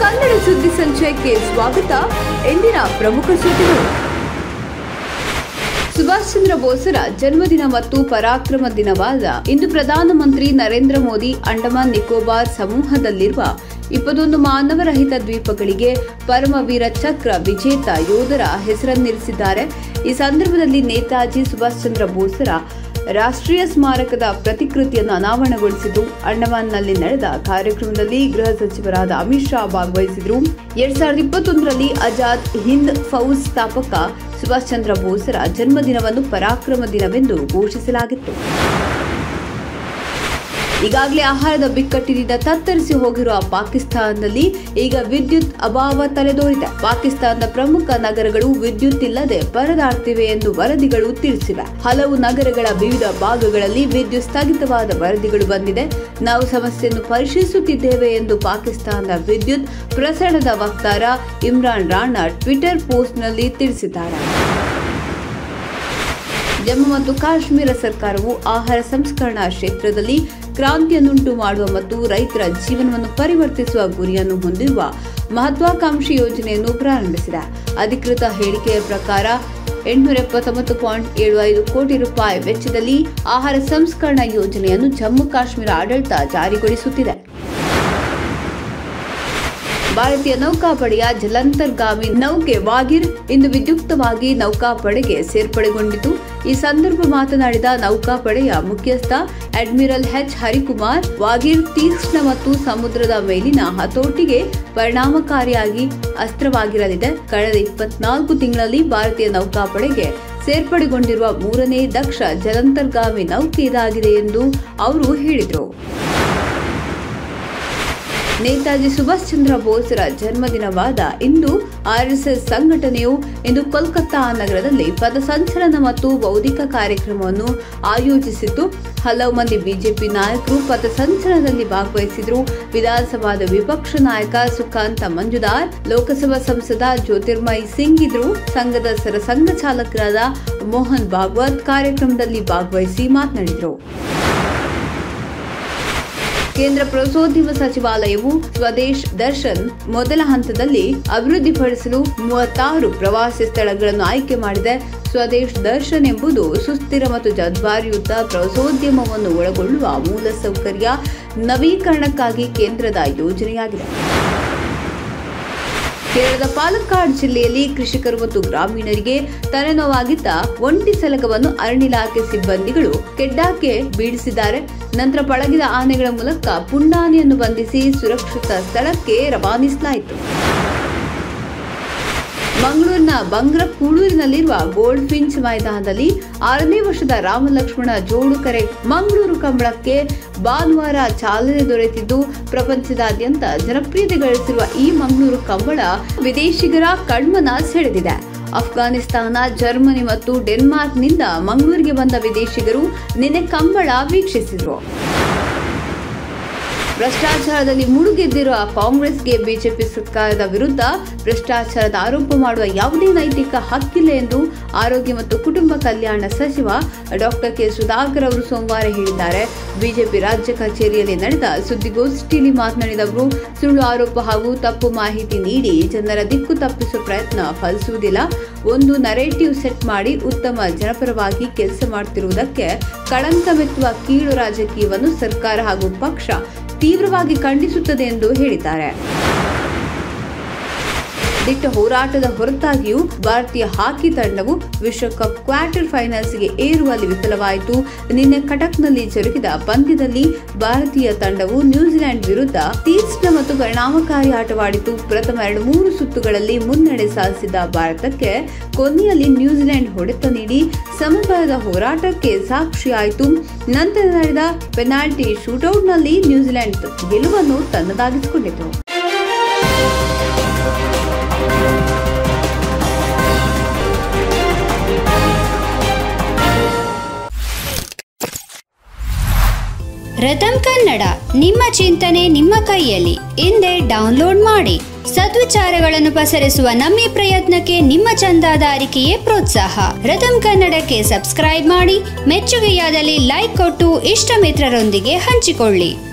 ಕನ್ನಡ ಸುದ್ದಿ ಸಂಚಯಕ್ಕೆ ಸ್ವಾಗತ ಇಂದಿನ ಪ್ರಮುಖ ಸುದ್ದಿಗಳು ಸುಭಾಷ್ ಚಂದ್ರ ಬೋಸರ ಜನ್ಮದಿನ ಮತ್ತು ಪರಾಕ್ರಮ ದಿನವಾದ ಇಂದು ಪ್ರಧಾನಮಂತ್ರಿ ನರೇಂದ್ರ ಮೋದಿ ಅಂಡಮಾನ್ ನಿಕೋಬಾರ್ ಸಮೂಹದಲ್ಲಿರುವ ಇಪ್ಪತ್ತೊಂದು ಮಾನವರಹಿತ ದ್ವೀಪಗಳಿಗೆ ಪರಮವೀರ ಚಕ್ರ ವಿಜೇತ ಯೋಧರ ಹೆಸರನ್ನಿರಿಸಿದ್ದಾರೆ ಈ ಸಂದರ್ಭದಲ್ಲಿ ನೇತಾಜಿ ಸುಭಾಷ್ ಚಂದ್ರ ಬೋಸರ ರಾಷ್ಟ್ರೀಯ ಸ್ಮಾರಕದ ಪ್ರತಿಕೃತಿಯನ್ನು ಅನಾವರಣಗೊಳಿಸಿದ್ದು ಅಂಡಮಾನ್ನಲ್ಲಿ ನಡೆದ ಕಾರ್ಯಕ್ರಮದಲ್ಲಿ ಗೃಹ ಸಚಿವರಾದ ಅಮಿತ್ ಶಾ ಭಾಗವಹಿಸಿದರು ಎರಡ್ ಸಾವಿರದ ಇಪ್ಪತ್ತೊಂದರಲ್ಲಿ ಆಜಾದ್ ಹಿಂದ್ ಫೌಜ್ ಸ್ಥಾಪಕ ಸುಭಾಷ್ ಚಂದ್ರ ಬೋಸರ ಜನ್ಮದಿನವನ್ನು ಪರಾಕ್ರಮ ದಿನವೆಂದು ಘೋಷಿಸಲಾಗಿತ್ತು ಈಗಾಗಲೇ ಆಹಾರದ ಬಿಕ್ಕಟ್ಟಿನಿಂದ ತತ್ತರಿಸಿ ಹೋಗಿರುವ ಪಾಕಿಸ್ತಾನದಲ್ಲಿ ಈಗ ವಿದ್ಯುತ್ ಅಭಾವ ತಲೆದೋರಿದೆ ಪಾಕಿಸ್ತಾನದ ಪ್ರಮುಖ ನಗರಗಳು ವಿದ್ಯುತ್ ಇಲ್ಲದೆ ಪರದಾಡ್ತಿವೆ ಎಂದು ವರದಿಗಳು ತಿಳಿಸಿವೆ ಹಲವು ನಗರಗಳ ವಿವಿಧ ಭಾಗಗಳಲ್ಲಿ ವಿದ್ಯುತ್ ಸ್ಥಗಿತವಾದ ವರದಿಗಳು ಬಂದಿದೆ ನಾವು ಸಮಸ್ಯೆಯನ್ನು ಪರಿಶೀಲಿಸುತ್ತಿದ್ದೇವೆ ಎಂದು ಪಾಕಿಸ್ತಾನದ ವಿದ್ಯುತ್ ಪ್ರಸರಣದ ವಕ್ತಾರ ಇಮ್ರಾನ್ ರಾಣಾ ಟ್ವಿಟರ್ ಪೋಸ್ಟ್ನಲ್ಲಿ ತಿಳಿಸಿದ್ದಾರೆ ಜಮ್ಮು ಮತ್ತು ಕಾಶ್ಮೀರ ಸರ್ಕಾರವು ಆಹಾರ ಸಂಸ್ಕರಣಾ ಕ್ಷೇತ್ರದಲ್ಲಿ ಕ್ರಾಂತಿಯನ್ನುಂಟು ಮಾಡುವ ಮತ್ತು ರೈತರ ಜೀವನವನ್ನು ಪರಿವರ್ತಿಸುವ ಗುರಿಯನ್ನು ಹೊಂದಿರುವ ಮಹತ್ವಾಕಾಂಕ್ಷಿ ಯೋಜನೆಯನ್ನು ಪ್ರಾರಂಭಿಸಿದೆ ಅಧಿಕೃತ ಹೇಳಿಕೆಯ ಪ್ರಕಾರ ಎಂಟುನೂರ ಎಪ್ಪತ್ತೊಂಬತ್ತು ಪಾಯಿಂಟ್ ಏಳು ಐದು ಕೋಟಿ ರೂಪಾಯಿ ವೆಚ್ಚದಲ್ಲಿ ಆಹಾರ ಸಂಸ್ಕರಣಾ ಯೋಜನೆಯನ್ನು ಜಮ್ಮು ಕಾಶ್ಮೀರ ಆಡಳಿತ ಜಾರಿಗೊಳಿಸುತ್ತಿದೆ ಭಾರತೀಯ ನೌಕಾಪಡೆಯ ಜಲಂತರ್ಗಾಮಿ ನೌಕೆ ವಾಗಿರ್ ಇಂದು ವಿದ್ಯುಕ್ತವಾಗಿ ನೌಕಾಪಡೆಗೆ ಸೇರ್ಪಡೆಗೊಂಡಿತು ಈ ಸಂದರ್ಭ ಮಾತನಾಡಿದ ನೌಕಾಪಡೆಯ ಮುಖ್ಯಸ್ಥ ಅಡ್ಮಿರಲ್ ಎಚ್ ಹರಿಕುಮಾರ್ ವಾಗಿರ್ ತೀಕ್ಷ್ಣ ಮತ್ತು ಸಮುದ್ರದ ಮೇಲಿನ ಹತೋಟಿಗೆ ಪರಿಣಾಮಕಾರಿಯಾಗಿ ಅಸ್ತ್ರವಾಗಿರಲಿದೆ ಕಳೆದ ಇಪ್ಪತ್ನಾಲ್ಕು ತಿಂಗಳಲ್ಲಿ ಭಾರತೀಯ ನೌಕಾಪಡೆಗೆ ಸೇರ್ಪಡೆಗೊಂಡಿರುವ ಮೂರನೇ ದಕ್ಷ ಜಲಂತರ್ಗಾಮಿ ನೌಕೆ ಇದಾಗಿದೆ ಎಂದು ಅವರು ಹೇಳಿದರು ನೇತಾಜಿ ಸುಭಾಷ್ ಚಂದ್ರ ಬೋಸ್ರ ಜನ್ಮದಿನವಾದ ಇಂದು ಆರ್ಎಸ್ಎಸ್ ಸಂಘಟನೆಯು ಇಂದು ಕೋಲ್ಕತ್ತಾ ನಗರದಲ್ಲಿ ಪಥಸಂಚಲನ ಮತ್ತು ಬೌದ್ಧಿಕ ಕಾರ್ಯಕ್ರಮವನ್ನು ಆಯೋಜಿಸಿದ್ದು ಹಲವು ಮಂದಿ ಬಿಜೆಪಿ ನಾಯಕರು ಪಥಸಂಚಲನದಲ್ಲಿ ಭಾಗವಹಿಸಿದ್ರು ವಿಧಾನಸಭಾದ ವಿಪಕ್ಷ ನಾಯಕ ಸುಖಾಂತ ಮಂಜುದಾರ್ ಲೋಕಸಭಾ ಸಂಸದ ಜ್ಯೋತಿರ್ಮಯ್ ಸಿಂಗ್ ಇದ್ರು ಸಂಘದ ಸರಸಂಘ ಚಾಲಕರಾದ ಮೋಹನ್ ಭಾಗವತ್ ಕಾರ್ಯಕ್ರಮದಲ್ಲಿ ಭಾಗವಹಿಸಿ ಮಾತನಾಡಿದರು ಕೇಂದ್ರ ಪ್ರವಾಸೋದ್ಯಮ ಸಚಿವಾಲಯವು ಸ್ವದೇಶ್ ದರ್ಶನ್ ಮೊದಲ ಹಂತದಲ್ಲಿ ಅಭಿವೃದ್ಧಿಪಡಿಸಲು ಮೂವತ್ತಾರು ಪ್ರವಾಸಿ ಸ್ಥಳಗಳನ್ನು ಆಯ್ಕೆ ಮಾಡಿದೆ ಸ್ವದೇಶ್ ದರ್ಶನ್ ಎಂಬುದು ಸುಸ್ಥಿರ ಮತ್ತು ಜವಾಬ್ದಾರಿಯುತ ಪ್ರವಾಸೋದ್ಯಮವನ್ನು ಒಳಗೊಳ್ಳುವ ಮೂಲಸೌಕರ್ಯ ನವೀಕರಣಕ್ಕಾಗಿ ಕೇಂದ್ರದ ಯೋಜನೆಯಾಗಿದೆ ಕೇರಳದ ಪಾಲಕ್ಕಾಡ್ ಜಿಲ್ಲೆಯಲ್ಲಿ ಕೃಷಿಕರು ಮತ್ತು ಗ್ರಾಮೀಣರಿಗೆ ತಲೆನೋವಾಗಿದ್ದ ಒಂಟಿ ಸಲಗವನ್ನು ಅರಣ್ಯ ಇಲಾಖೆ ಸಿಬ್ಬಂದಿಗಳು ಕೆಡ್ಡಾಕ್ಕೆ ಬೀಳಿಸಿದ್ದಾರೆ ನಂತರ ಪಳಗಿದ ಆನೆಗಳ ಮೂಲಕ ಪುಂಡಾನೆಯನ್ನು ಬಂಧಿಸಿ ಸುರಕ್ಷಿತ ಸ್ಥಳಕ್ಕೆ ರವಾನಿಸಲಾಯಿತು ಮಂಗಳೂರಿನ ಬಂಗ್ರ ಕೂಳೂರಿನಲ್ಲಿರುವ ಗೋಲ್ಡ್ ಫಿಂಚ್ ಮೈದಾನದಲ್ಲಿ ಆರನೇ ವರ್ಷದ ರಾಮಲಕ್ಷ್ಮಣ ಜೋಡು ಕರೆ ಮಂಗಳೂರು ಕಂಬಳಕ್ಕೆ ಭಾನುವಾರ ಚಾಲನೆ ದೊರೆತಿದ್ದು ಪ್ರಪಂಚದಾದ್ಯಂತ ಜನಪ್ರಿಯತೆ ಗಳಿಸಿರುವ ಈ ಮಂಗಳೂರು ಕಂಬಳ ವಿದೇಶಿಗರ ಕಣ್ಮನ ಸೆಳೆದಿದೆ ಅಫ್ಘಾನಿಸ್ತಾನ ಜರ್ಮನಿ ಮತ್ತು ಡೆನ್ಮಾರ್ಕ್ನಿಂದ ಮಂಗಳೂರಿಗೆ ಬಂದ ವಿದೇಶಿಗರು ನಿನ್ನೆ ಕಂಬಳ ವೀಕ್ಷಿಸಿದರು ಭ್ರಷ್ಟಾಚಾರದಲ್ಲಿ ಮುಳುಗೆದ್ದಿರುವ ಕಾಂಗ್ರೆಸ್ಗೆ ಬಿಜೆಪಿ ಸರ್ಕಾರದ ವಿರುದ್ಧ ಭ್ರಷ್ಟಾಚಾರದ ಆರೋಪ ಮಾಡುವ ಯಾವುದೇ ನೈತಿಕ ಹಕ್ಕಿಲ್ಲ ಎಂದು ಆರೋಗ್ಯ ಮತ್ತು ಕುಟುಂಬ ಕಲ್ಯಾಣ ಸಚಿವ ಡಾಕ್ಟರ್ ಕೆ ಸುಧಾಕರ್ ಅವರು ಸೋಮವಾರ ಹೇಳಿದ್ದಾರೆ ಬಿಜೆಪಿ ರಾಜ್ಯ ಕಚೇರಿಯಲ್ಲಿ ನಡೆದ ಸುದ್ದಿಗೋಷ್ಠಿಯಲ್ಲಿ ಮಾತನಾಡಿದ ಅವರು ಸುಳ್ಳು ಆರೋಪ ಹಾಗೂ ತಪ್ಪು ಮಾಹಿತಿ ನೀಡಿ ಜನರ ದಿಕ್ಕು ತಪ್ಪಿಸುವ ಪ್ರಯತ್ನ ಫಲಿಸುವುದಿಲ್ಲ ಒಂದು ನರೇಟಿವ್ ಸೆಟ್ ಮಾಡಿ ಉತ್ತಮ ಜನಪರವಾಗಿ ಕೆಲಸ ಮಾಡುತ್ತಿರುವುದಕ್ಕೆ ಕಳಂಕ ಮೆತ್ತುವ ಕೀಳು ರಾಜಕೀಯವನ್ನು ಸರ್ಕಾರ ಹಾಗೂ ಪಕ್ಷ ತೀವ್ರವಾಗಿ ಖಂಡಿಸುತ್ತದೆ ಎಂದು ಹೇಳಿದ್ದಾರೆ ದಿಟ್ಟ ಹೋರಾಟದ ಹೊರತಾಗಿಯೂ ಭಾರತೀಯ ಹಾಕಿ ತಂಡವು ವಿಶ್ವಕಪ್ ಕ್ವಾರ್ಟರ್ ಫೈನಲ್ಸ್ಗೆ ಏರುವಲ್ಲಿ ವಿಫಲವಾಯಿತು ನಿನ್ನೆ ಕಟಕ್ನಲ್ಲಿ ಜರುಗಿದ ಪಂದ್ಯದಲ್ಲಿ ಭಾರತೀಯ ತಂಡವು ನ್ಯೂಜಿಲೆಂಡ್ ವಿರುದ್ಧ ತೀಕ್ಷ್ಣ ಮತ್ತು ಪರಿಣಾಮಕಾರಿ ಆಟವಾಡಿತು ಪ್ರಥಮ ಎರಡು ಮೂರು ಸುತ್ತುಗಳಲ್ಲಿ ಮುನ್ನಡೆ ಸಾಧಿಸಿದ ಭಾರತಕ್ಕೆ ಕೊನೆಯಲ್ಲಿ ನ್ಯೂಜಿಲೆಂಡ್ ಹೊಡೆತ ನೀಡಿ ಸಮಬಲದ ಹೋರಾಟಕ್ಕೆ ಸಾಕ್ಷಿಯಾಯಿತು ನಂತರ ನಡೆದ ಪೆನಾಲ್ಟಿ ಶೂಟೌಟ್ನಲ್ಲಿ ನ್ಯೂಜಿಲೆಂಡ್ ಗೆಲುವನ್ನು ತನ್ನದಾಗಿಸಿಕೊಂಡಿತು ರಥಂ ಕನ್ನಡ ನಿಮ್ಮ ಚಿಂತನೆ ನಿಮ್ಮ ಕೈಯಲ್ಲಿ ಹಿಂದೆ ಡೌನ್ಲೋಡ್ ಮಾಡಿ ಸದ್ವಿಚಾರಗಳನ್ನು ಪಸರಿಸುವ ನಮ್ಮ ಈ ಪ್ರಯತ್ನಕ್ಕೆ ನಿಮ್ಮ ಚಂದಾದಾರಿಕೆಯೇ ಪ್ರೋತ್ಸಾಹ ರಥಂ ಕನ್ನಡಕ್ಕೆ ಸಬ್ಸ್ಕ್ರೈಬ್ ಮಾಡಿ ಮೆಚ್ಚುಗೆಯಾದಲ್ಲಿ ಲೈಕ್ ಕೊಟ್ಟು ಇಷ್ಟ ಮಿತ್ರರೊಂದಿಗೆ ಹಂಚಿಕೊಳ್ಳಿ